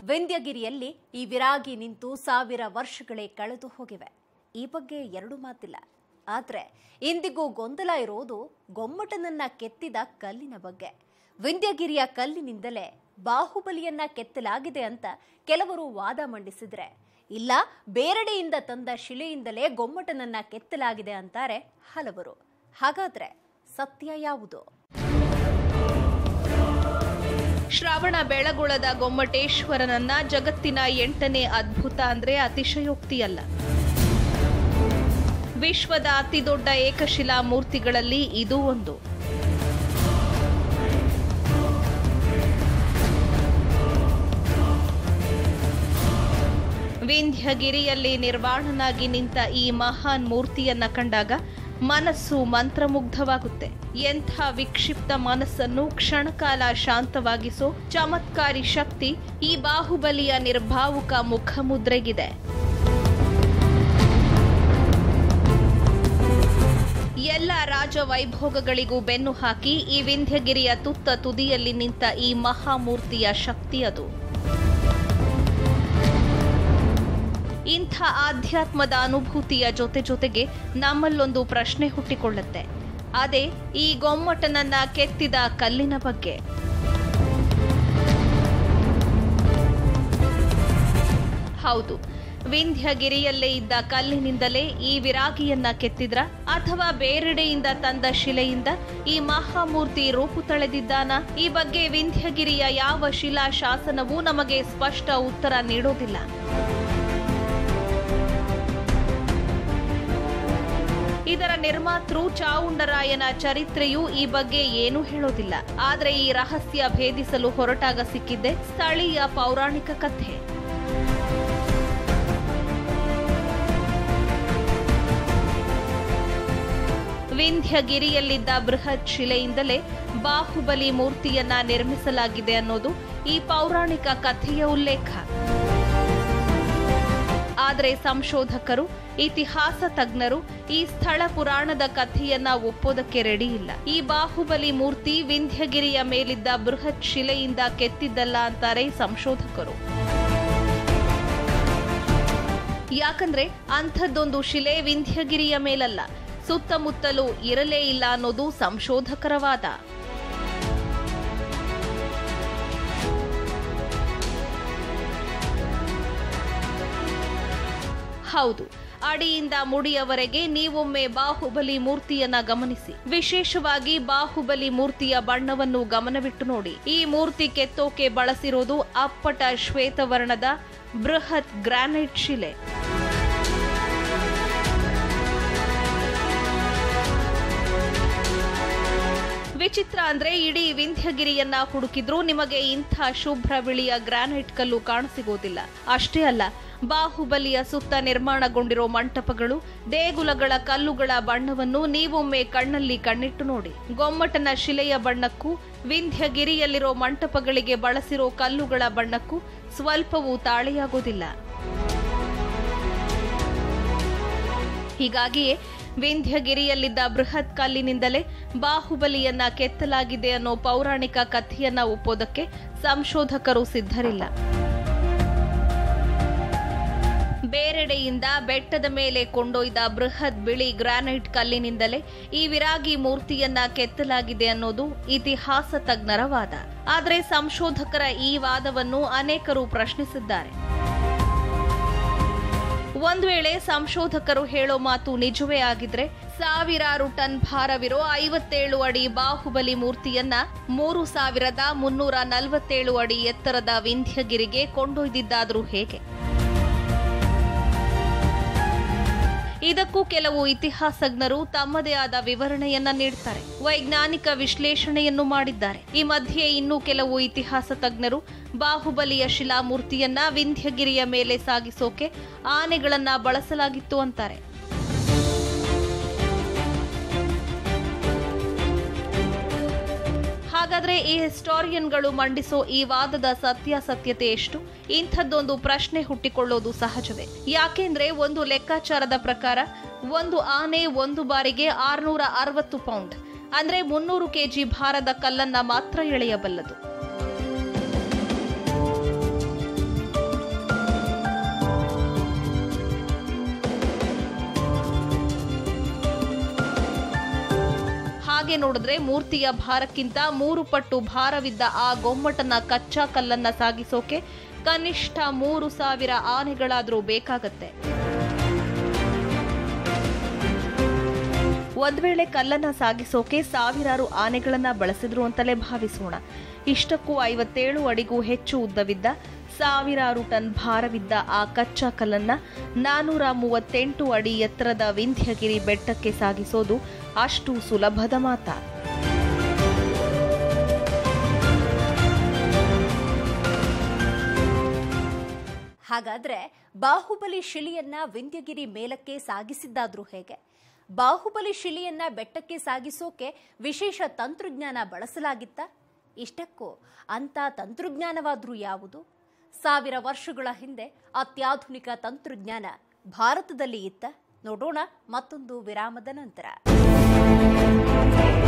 ವಿಂಧ್ಯಗಿರಿಯಲ್ಲಿ ಈ ವಿರಾಗಿ ನಿಂತು ಸಾವಿರ ವರ್ಷಗಳೇ ಕಳೆದು ಹೋಗಿವೆ ಈ ಬಗ್ಗೆ ಎರಡು ಮಾತಿಲ್ಲ ಆದರೆ ಇಂದಿಗೂ ಗೊಂದಲ ಇರೋದು ಗೊಮ್ಮಟನನ್ನ ಕೆತ್ತಿದ ಕಲ್ಲಿನ ಬಗ್ಗೆ ವಿಂಧ್ಯಗಿರಿಯ ಕಲ್ಲಿನಿಂದಲೇ ಬಾಹುಬಲಿಯನ್ನ ಕೆತ್ತಲಾಗಿದೆ ಅಂತ ಕೆಲವರು ವಾದ ಮಂಡಿಸಿದ್ರೆ ಇಲ್ಲ ಬೇರೆಡೆಯಿಂದ ತಂದ ಶಿಲೆಯಿಂದಲೇ ಗೊಮ್ಮಟನನ್ನ ಕೆತ್ತಲಾಗಿದೆ ಅಂತಾರೆ ಹಲವರು ಹಾಗಾದ್ರೆ ಸತ್ಯ ಯಾವುದು ಶ್ರಾವಣ ಬೆಳಗೊಳದ ಗೊಮ್ಮಟೇಶ್ವರನನ್ನ ಜಗತ್ತಿನ ಎಂಟನೇ ಅದ್ಭುತ ಅಂದ್ರೆ ಅತಿಶಯೋಕ್ತಿಯಲ್ಲ ವಿಶ್ವದ ಅತಿದೊಡ್ಡ ಏಕಶಿಲಾ ಮೂರ್ತಿಗಳಲ್ಲಿ ಇದು ಒಂದು ವಿಂಧ್ಯಗಿರಿಯಲ್ಲಿ ನಿರ್ವಾಣನಾಗಿ ನಿಂತ ಈ ಮಹಾನ್ ಮೂರ್ತಿಯನ್ನ ಕಂಡಾಗ ಮನಸ್ಸು ಮಂತ್ರಮುಗ್ಧವಾಗುತ್ತೆ ಎಂಥ ವಿಕ್ಷಿಪ್ತ ಮನಸ್ಸನ್ನು ಕ್ಷಣಕಾಲ ಶಾಂತವಾಗಿಸೋ ಚಮತ್ಕಾರಿ ಶಕ್ತಿ ಈ ಬಾಹುಬಲಿಯ ನಿರ್ಭಾವುಕ ಮುಖಮುದ್ರೆಗಿದೆ ಎಲ್ಲ ರಾಜ ವೈಭೋಗಗಳಿಗೂ ಬೆನ್ನು ಹಾಕಿ ಈ ವಿಂಧ್ಯಗಿರಿಯ ತುತ್ತ ತುದಿಯಲ್ಲಿ ನಿಂತ ಈ ಮಹಾಮೂರ್ತಿಯ ಶಕ್ತಿ ಅದು ಇಂಥ ಆಧ್ಯಾತ್ಮದ ಅನುಭೂತಿಯ ಜೊತೆ ಜೊತೆಗೆ ನಮ್ಮಲ್ಲೊಂದು ಪ್ರಶ್ನೆ ಹುಟ್ಟಿಕೊಳ್ಳುತ್ತೆ ಅದೇ ಈ ಗೊಮ್ಮಟನನ್ನ ಕೆತ್ತಿದ ಕಲ್ಲಿನ ಬಗ್ಗೆ ಹೌದು ವಿಂಧ್ಯಗಿರಿಯಲ್ಲೇ ಇದ್ದ ಕಲ್ಲಿನಿಂದಲೇ ಈ ವಿರಾಗಿಯನ್ನ ಕೆತ್ತಿದ್ರ ಅಥವಾ ಬೇರೆಡೆಯಿಂದ ತಂದ ಶಿಲೆಯಿಂದ ಈ ಮಹಾಮೂರ್ತಿ ರೂಪು ತಳೆದಿದ್ದಾನ ಈ ಬಗ್ಗೆ ವಿಂಧ್ಯಗಿರಿಯ ಯಾವ ಶಿಲಾ ಶಾಸನವೂ ನಮಗೆ ಸ್ಪಷ್ಟ ಉತ್ತರ ನೀಡೋದಿಲ್ಲ ಇದರ ನಿರ್ಮಾತೃ ಚಾವುಂಡರಾಯನ ಚರಿತ್ರೆಯೂ ಈ ಬಗ್ಗೆ ಏನೂ ಹೇಳೋದಿಲ್ಲ ಆದರೆ ಈ ರಹಸ್ಯ ಭೇದಿಸಲು ಹೊರಟಾಗ ಸಿಕ್ಕಿದ್ದೆ ಸ್ಥಳೀಯ ಪೌರಾಣಿಕ ಕಥೆ ವಿಂಧ್ಯಗಿರಿಯಲ್ಲಿದ್ದ ಬೃಹತ್ ಶಿಲೆಯಿಂದಲೇ ಬಾಹುಬಲಿ ಮೂರ್ತಿಯನ್ನ ನಿರ್ಮಿಸಲಾಗಿದೆ ಅನ್ನೋದು ಈ ಪೌರಾಣಿಕ ಕಥೆಯ ಉಲ್ಲೇಖ ಆದರೆ ಸಂಶೋಧಕರು ಇತಿಹಾಸ ತಜ್ಞರು ಈ ಸ್ಥಳ ಪುರಾಣದ ಕಥೆಯನ್ನ ಒಪ್ಪೋದಕ್ಕೆ ರೆಡಿ ಇಲ್ಲ ಈ ಬಾಹುಬಲಿ ಮೂರ್ತಿ ವಿಂಧ್ಯಗಿರಿಯ ಮೇಲಿದ್ದ ಬೃಹತ್ ಶಿಲೆಯಿಂದ ಕೆತ್ತಿದ್ದಲ್ಲ ಅಂತಾರೆ ಸಂಶೋಧಕರು ಯಾಕಂದ್ರೆ ಅಂಥದ್ದೊಂದು ಶಿಲೆ ವಿಂಧ್ಯಗಿರಿಯ ಮೇಲಲ್ಲ ಸುತ್ತಮುತ್ತಲೂ ಇರಲೇ ಇಲ್ಲ ಅನ್ನೋದು ಸಂಶೋಧಕರ ವಾದ ಹೌದು ಅಡಿಯಿಂದ ಮುಡಿಯವರೆಗೆ ನೀವೊಮ್ಮೆ ಬಾಹುಬಲಿ ಮೂರ್ತಿಯನ್ನ ಗಮನಿಸಿ ವಿಶೇಷವಾಗಿ ಬಾಹುಬಲಿ ಮೂರ್ತಿಯ ಬಣ್ಣವನ್ನು ಗಮನವಿಟ್ಟು ನೋಡಿ ಈ ಮೂರ್ತಿ ಕೆತ್ತೋಕೆ ಬಳಸಿರೋದು ಅಪ್ಪಟ ಶ್ವೇತವರ್ಣದ ಬೃಹತ್ ಗ್ರಾನೈಟ್ ಶಿಲೆ ವಿಚಿತ್ರ ಅಂದ್ರೆ ಇಡೀ ವಿಂಧ್ಯಗಿರಿಯನ್ನ ಹುಡುಕಿದ್ರೂ ನಿಮಗೆ ಇಂಥ ಶುಭ್ರ ಬಿಳಿಯ ಗ್ರಾನೈಟ್ ಕಲ್ಲು ಕಾಣಸಿಗೋದಿಲ್ಲ ಅಷ್ಟೇ ಅಲ್ಲ ಬಾಹುಬಲಿಯ ಸುತ್ತ ನಿರ್ಮಾಣಗೊಂಡಿರೋ ಮಂಟಪಗಳು ದೇಗುಲಗಳ ಕಲ್ಲುಗಳ ಬಣ್ಣವನ್ನು ನೀವೊಮ್ಮೆ ಕಣ್ಣಲ್ಲಿ ಕಣ್ಣಿಟ್ಟು ನೋಡಿ ಗೊಮ್ಮಟನ ಶಿಲೆಯ ಬಣ್ಣಕ್ಕೂ ವಿಂಧ್ಯಗಿರಿಯಲ್ಲಿರೋ ಮಂಟಪಗಳಿಗೆ ಬಳಸಿರೋ ಕಲ್ಲುಗಳ ಬಣ್ಣಕ್ಕೂ ಸ್ವಲ್ಪವೂ ತಾಳೆಯಾಗೋದಿಲ್ಲ ಹೀಗಾಗಿಯೇ ವಿಂಧ್ಯಗಿರಿಯಲ್ಲಿದ್ದ ಬೃಹತ್ ಕಲ್ಲಿನಿಂದಲೇ ಬಾಹುಬಲಿಯನ್ನ ಕೆತ್ತಲಾಗಿದೆ ಅನ್ನೋ ಪೌರಾಣಿಕ ಕಥೆಯನ್ನ ಒಪ್ಪೋದಕ್ಕೆ ಸಂಶೋಧಕರು ಸಿದ್ಧರಿಲ್ಲ ಬೇರೆಡೆಯಿಂದ ಬೆಟ್ಟದ ಮೇಲೆ ಕೊಂಡೊಯ್ದ ಬೃಹತ್ ಬಿಳಿ ಗ್ರಾನೈಟ್ ಕಲ್ಲಿನಿಂದಲೇ ಈ ವಿರಾಗಿ ಮೂರ್ತಿಯನ್ನ ಕೆತ್ತಲಾಗಿದೆ ಅನ್ನೋದು ಇತಿಹಾಸ ತಜ್ಞರ ವಾದ ಆದರೆ ಸಂಶೋಧಕರ ಈ ವಾದವನ್ನು ಅನೇಕರು ಪ್ರಶ್ನಿಸಿದ್ದಾರೆ ಒಂದ್ ವೇಳೆ ಸಂಶೋಧಕರು ಹೇಳೋ ಮಾತು ನಿಜವೇ ಆಗಿದ್ರೆ ಸಾವಿರಾರು ಟನ್ ಭಾರವಿರೋ ಐವತ್ತೇಳು ಅಡಿ ಬಾಹುಬಲಿ ಮೂರ್ತಿಯನ್ನ ಮೂರು ಸಾವಿರದ ಮುನ್ನೂರ ನಲವತ್ತೇಳು ಅಡಿ ಎತ್ತರದ ವಿಂಧ್ಯಗಿರಿಗೆ ಕೊಂಡೊಯ್ದಿದ್ದಾದ್ರೂ ಹೇಗೆ ಇದಕ್ಕೂ ಕೆಲವು ಇತಿಹಾಸಜ್ಞರು ತಮ್ಮದೇ ಆದ ವಿವರಣೆಯನ್ನ ನೀಡ್ತಾರೆ ವೈಜ್ಞಾನಿಕ ವಿಶ್ಲೇಷಣೆಯನ್ನು ಮಾಡಿದ್ದಾರೆ ಈ ಮಧ್ಯೆ ಇನ್ನೂ ಕೆಲವು ಇತಿಹಾಸ ತಜ್ಞರು ಬಾಹುಬಲಿಯ ಶಿಲಾಮೂರ್ತಿಯನ್ನ ವಿಂಧ್ಯಗಿರಿಯ ಮೇಲೆ ಸಾಗಿಸೋಕೆ ಆನೆಗಳನ್ನ ಬಳಸಲಾಗಿತ್ತು ಅಂತಾರೆ ಹಾಗಾದ್ರೆ ಈ ಹಿಸ್ಟಾರಿಯನ್ಗಳು ಮಂಡಿಸೋ ಈ ವಾದದ ಸತ್ಯಾಸತ್ಯತೆ ಎಷ್ಟು ಇಂಥದ್ದೊಂದು ಪ್ರಶ್ನೆ ಹುಟ್ಟಿಕೊಳ್ಳೋದು ಸಹಜವೇ ಯಾಕೆಂದ್ರೆ ಒಂದು ಲೆಕ್ಕಾಚಾರದ ಪ್ರಕಾರ ಒಂದು ಆನೆ ಒಂದು ಬಾರಿಗೆ ಆರ್ನೂರ ಅರವತ್ತು ಪೌಂಡ್ ಅಂದ್ರೆ ಮುನ್ನೂರು ಕೆಜಿ ಭಾರದ ಕಲ್ಲನ್ನ ಮಾತ್ರ ಎಳೆಯಬಲ್ಲದು ಹಾಗೆ ನೋಡಿದ್ರೆ ಮೂರ್ತಿಯ ಭಾರಕ್ಕಿಂತ ಮೂರು ಪಟ್ಟು ಭಾರವಿದ್ದ ಆ ಗೊಮ್ಮಟನ ಕಚ್ಚಾ ಕಲ್ಲನ್ನ ಸಾಗಿಸೋಕೆ ಕನಿಷ್ಠ ಮೂರು ಸಾವಿರ ಆನೆಗಳಾದ್ರೂ ಬೇಕಾಗತ್ತೆ ಒಂದ್ ವೇಳೆ ಕಲ್ಲನ್ನ ಸಾಗಿಸೋಕೆ ಸಾವಿರಾರು ಆನೆಗಳನ್ನ ಬಳಸಿದ್ರು ಅಂತಲೇ ಭಾವಿಸೋಣ ಇಷ್ಟಕ್ಕೂ ಐವತ್ತೇಳು ಅಡಿಗೂ ಹೆಚ್ಚು ಉದ್ದವಿದ್ದ ಸಾವಿರಾರು ಟನ್ ಭಾರವಿದ್ದ ಆ ಕಚ್ಚಾ ಕಲ್ಲನ್ನ ನಾನೂರ ಮೂವತ್ತೆಂಟು ಅಡಿ ಎತ್ತರದ ವಿಂಧ್ಯಗಿರಿ ಬೆಟ್ಟಕ್ಕೆ ಸಾಗಿಸೋದು ಅಷ್ಟು ಸುಲಭದ ಮಾತಾ ಹಾಗಾದ್ರೆ ಬಾಹುಬಲಿ ಶಿಲಿಯನ್ನ ವಿಂಧ್ಯಗಿರಿ ಮೇಲಕ್ಕೆ ಸಾಗಿಸಿದ್ದಾದ್ರೂ ಹೇಗೆ ಬಾಹುಬಲಿ ಶಿಲಿಯನ್ನ ಬೆಟ್ಟಕ್ಕೆ ಸಾಗಿಸೋಕೆ ವಿಶೇಷ ತಂತ್ರಜ್ಞಾನ ಬಳಸಲಾಗಿತ್ತ ಇಷ್ಟಕ್ಕೂ ಅಂತ ತಂತ್ರಜ್ಞಾನವಾದ್ರೂ ಯಾವುದು ಸಾವಿರ ವರ್ಷಗಳ ಹಿಂದೆ ಅತ್ಯಾಧುನಿಕ ತಂತ್ರಜ್ಞಾನ ಭಾರತದಲ್ಲಿ ಇತ್ತ ನೋಡೋಣ ಮತ್ತೊಂದು ವಿರಾಮದ ನಂತರ